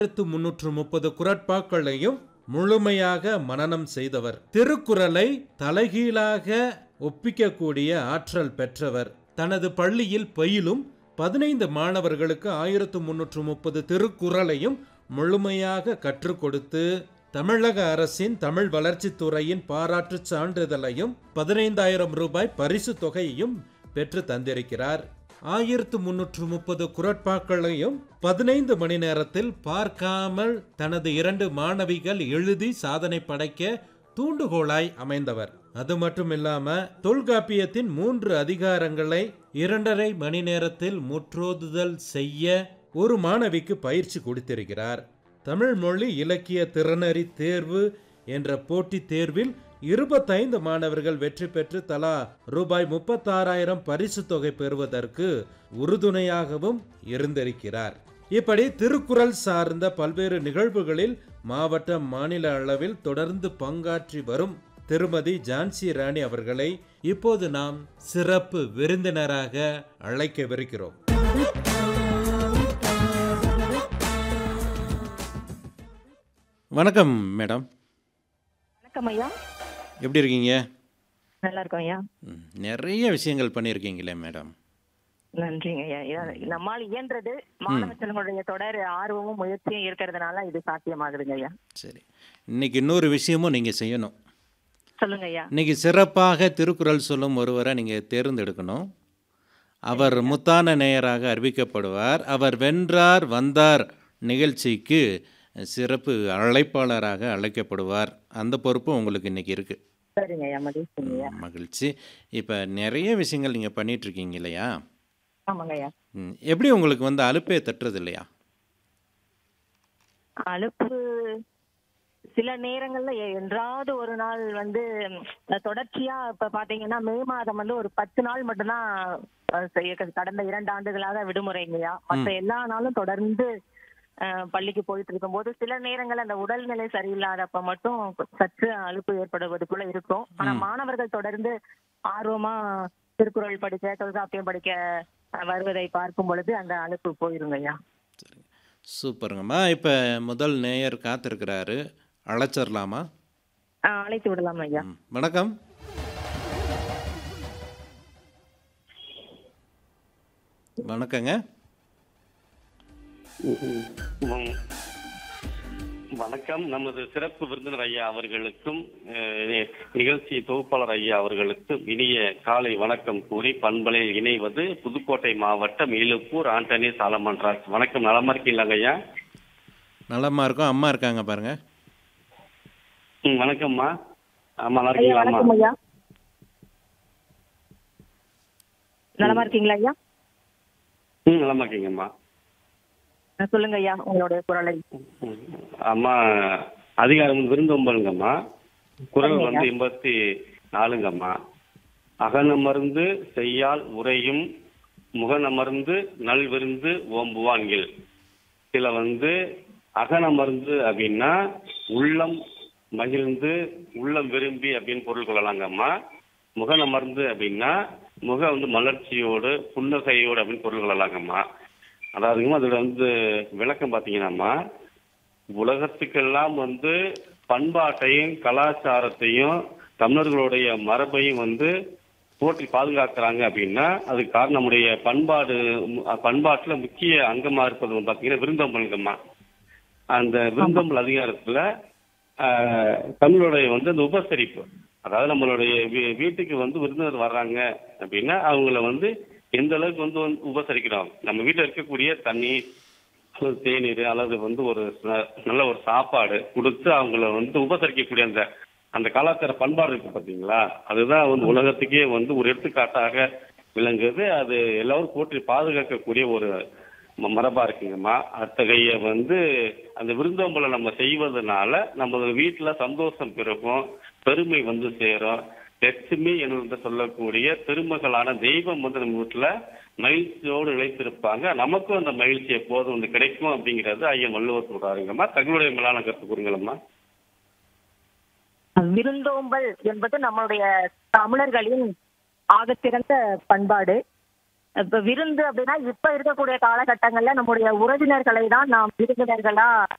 ஆயிரத்து முன்னூற்று முப்பது குரட்பாக்களையும் முழுமையாக மனனம் செய்தவர் திருக்குறளை தலைகீழாக ஒப்பிக்கக்கூடிய ஆற்றல் பெற்றவர் தனது பள்ளியில் பயிலும் பதினைந்து மாணவர்களுக்கு ஆயிரத்து முன்னூற்று முப்பது திருக்குறளையும் முழுமையாக கற்றுக் கொடுத்து தமிழக அரசின் தமிழ் வளர்ச்சித் துறையின் பாராட்டுச் சான்றிதழையும் பதினைந்தாயிரம் ரூபாய் பரிசு தொகையையும் பெற்று தந்திருக்கிறார் ஆயிரத்து முன்னூற்று முப்பது குரட்பாக்களையும் பதினைந்து மணி நேரத்தில் பார்க்காமல் தனது இரண்டு மாணவிகள் எழுதி சாதனை படைக்க தூண்டுகோலாய் அமைந்தவர் அது மட்டும் இல்லாம தொல்காப்பியத்தின் மூன்று அதிகாரங்களை இரண்டரை மணி நேரத்தில் முற்றோதுதல் செய்ய ஒரு மாணவிக்கு பயிற்சி கொடுத்திருக்கிறார் தமிழ் மொழி இலக்கிய திறனறி தேர்வு என்ற போட்டித் தேர்வில் இருபத்தைந்து மாணவர்கள் வெற்றி பெற்று தலா ரூபாய் முப்பத்தாறாயிரம் பரிசு தொகை பெறுவதற்கு உறுதுணையாகவும் இருந்திருக்கிறார் இப்படி திருக்குறள் சார்ந்த பல்வேறு நிகழ்வுகளில் மாவட்ட மாநில அளவில் தொடர்ந்து பங்காற்றி வரும் திருமதி ஜான்சி ராணி அவர்களை இப்போது நாம் சிறப்பு விருந்தினராக அழைக்கவிருக்கிறோம் வணக்கம் மேடம் வணக்கம் ஐயா எப்படி இருக்கீங்க நல்லா இருக்கோம் ஐயா ம், நிறைய விஷயங்கள் பண்ணியிருக்கீங்களே மேடம் நன்றிங்க ஐயா இதான் நம்மால் இயன்றது மாணவ செல்வங்களுடைய தொடர் ஆர்வமும் முயற்சியும் இருக்கிறதுனால இது சாத்தியமாகுதுங்க ஐயா சரி இன்னைக்கு இன்னொரு விஷயமும் நீங்கள் செய்யணும் சொல்லுங்க ஐயா இன்னைக்கு சிறப்பாக திருக்குறள் சொல்லும் ஒருவரை நீங்கள் தேர்ந்தெடுக்கணும் அவர் முத்தான நேயராக அறிவிக்கப்படுவார் அவர் வென்றார் வந்தார் நிகழ்ச்சிக்கு சிறப்பு அழைப்பாளராக அழைக்கப்படுவார் அந்த பொறுப்பு உங்களுக்கு இன்னைக்கு இருக்குது சரிங்க ஐயா மகிழ்ச்சிங்க ஐயா மகிழ்ச்சி இப்போ நிறைய விஷயங்கள் நீங்கள் பண்ணிகிட்ருக்கீங்க இல்லையா ஆமாங்க ஐயா ம், எப்படி உங்களுக்கு வந்து அலுப்பே தட்டுறது இல்லையா அலுப்பு சில நேரங்கள்ல எ- என்றாவது ஒரு நாள் வந்து ம், தொடர்ச்சியா இப்ப பாத்தீங்கன்னா மே மாதம் வந்து ஒரு பத்து நாள் மட்டும்தான் அஹ், செய்ய- கடந்த இரண்டு ஆண்டுகளாக விடுமுறைங்கய்யா மற்ற எல்லா நாளும் தொடர்ந்து அஹ், பள்ளிக்கு போயிட்டு இருக்கும்போது சில நேரங்கள் அந்த உடல்நிலை சரியில்லாதப்ப மட்டும் சற்று அலுப்பு ஏற்படுவது போல இருக்கும் ஆனா மாணவர்கள் தொடர்ந்து ஆர்வமா திருக்குறள் படிக்க தொல்காப்பியம் படிக்க அஹ், வருவதை பார்க்கும் பொழுது அந்த அலுப்பு போயிருங்க ஐயா சரிங்க சூப்பருங்கம்மா இப்போ முதல் நேயர் காத்திருக்கிறாரு அழைச்சிடலாமா அஹ், அழைத்து விடலாம் ஐயா ம், வணக்கம் வணக்கங்க வ- வணக்கம் நமது சிறப்பு விருந்தினர் ஐயா அவர்களுக்கும் அஹ், நிகழ்ச்சி தொகுப்பாளர் ஐயா அவர்களுக்கும் இனிய காலை வணக்கம் கூறி பண்பலையில் இணைவது புதுக்கோட்டை மாவட்டம் இலுப்பூர் ஆண்டனி சாலமன் ராஜ் வணக்கம் நலமா இருக்கீங்களாங்க ஐயா நலமா இருக்கோம் அம்மா இருக்காங்க பாருங்க ம், வணக்கம்மா ஆமா நல்லா ஐயா இருக்கீங்களா வணக்கம் ஐயா நலமா இருக்கீங்களா ஐயா ம் நலமா இருக்கீங்கம்மா அஹ் சொல்லுங்க ஐயா உங்களுடைய குரலை ம். அம்மா அதிகாரம் விருந்தோம்பலுங்கம்மா குரல் சரிங்க. வந்து எண்பத்தி நாலுங்கம்மா அகனமர்ந்து செய்யால் உரையும் முகனமர்ந்து நல்விருந்து ஓம்புவான்கள் சில வந்து அகனமர்ந்து அப்படின்னா உள்ளம் மகிழ்ந்து உள்ளம் விரும்பி அப்படின்னு பொருள் கொள்ளலாங்கம்மா முகனமர்ந்து அப்படின்னா முக வந்து மலர்ச்சியோடு புன்னகையோடு அப்படின்னு பொருள் கொள்ளலாங்கம்மா அதாவதுங்கம்மா அதோட வந்து விளக்கம் பார்த்தீங்கன்னாம்மா உலகத்துக்கெல்லாம் வந்து பண்பாட்டையும் கலாச்சாரத்தையும் தமிழர்களுடைய மரபையும் வந்து போற்றி பாதுகாக்கிறாங்க அப்படின்னா அதுக்கு காரணம் நம்முடைய பண்பாடு மு- பண்பாட்டுல முக்கிய அங்கமா இருப்பது வந்து பார்த்தீங்கன்னா விருந்தோம்பலுங்கம்மா அந்த விருந்தோம்பல் அதிகாரத்துல ஆஹ், தமிழுடைய வந்து அந்த உபசரிப்பு அதாவது நம்மளுடைய வீ- வீட்டுக்கு வந்து விருந்தினர் வர்றாங்க அப்படின்னா அவங்கள வந்து எந்த அளவுக்கு வந்து வந்து உபசரிக்கிறோம் நம்ம வீட்டில் இருக்கக்கூடிய தண்ணி அல்லது தேநீர் அல்லது வந்து ஒரு ந- நல்ல ஒரு சாப்பாடு கொடுத்து அவங்கள வந்து உபசரிக்கக்கூடிய அந்த அந்த கலாச்சார பண்பாடு இருக்கு பார்த்தீங்களா அதுதான் வந்து உலகத்துக்கே வந்து ஒரு எடுத்துக்காட்டாக விளங்குது அது எல்லாரும் போற்றி பாதுகாக்கக்கூடிய ஒரு ம- மரபா இருக்குங்கம்மா அத்தகைய வந்து அந்த விருந்தோம்பலை நம்ம செய்வதனால நம்ம வீட்டுல சந்தோஷம் பெருகும் பெருமை வந்து சேரும் லட்சுமி என்று சொல்லக்கூடிய திருமகளான தெய்வம் வந்து நம்ம வீட்டுல மகிழ்ச்சியோடு நிலைத்திருப்பாங்க நமக்கும் அந்த மகிழ்ச்சி எப்போதும் வந்து கிடைக்கும் அப்படிங்கிறது ஐயன் வள்ளுவர் சொல்றாருங்கம்மா தங்களுடைய மேலான கருத்து கூறுங்களம்மா விருந்தோம்பல் என்பது நம்மளுடைய தமிழர்களின் ஆகச்சிறந்த பண்பாடு இப்ப விருந்து அப்படின்னா இப்ப இருக்கக்கூடிய காலகட்டங்கள்ல நம்முடைய உறவினர்களை தான் நாம் விருந்தினர்களா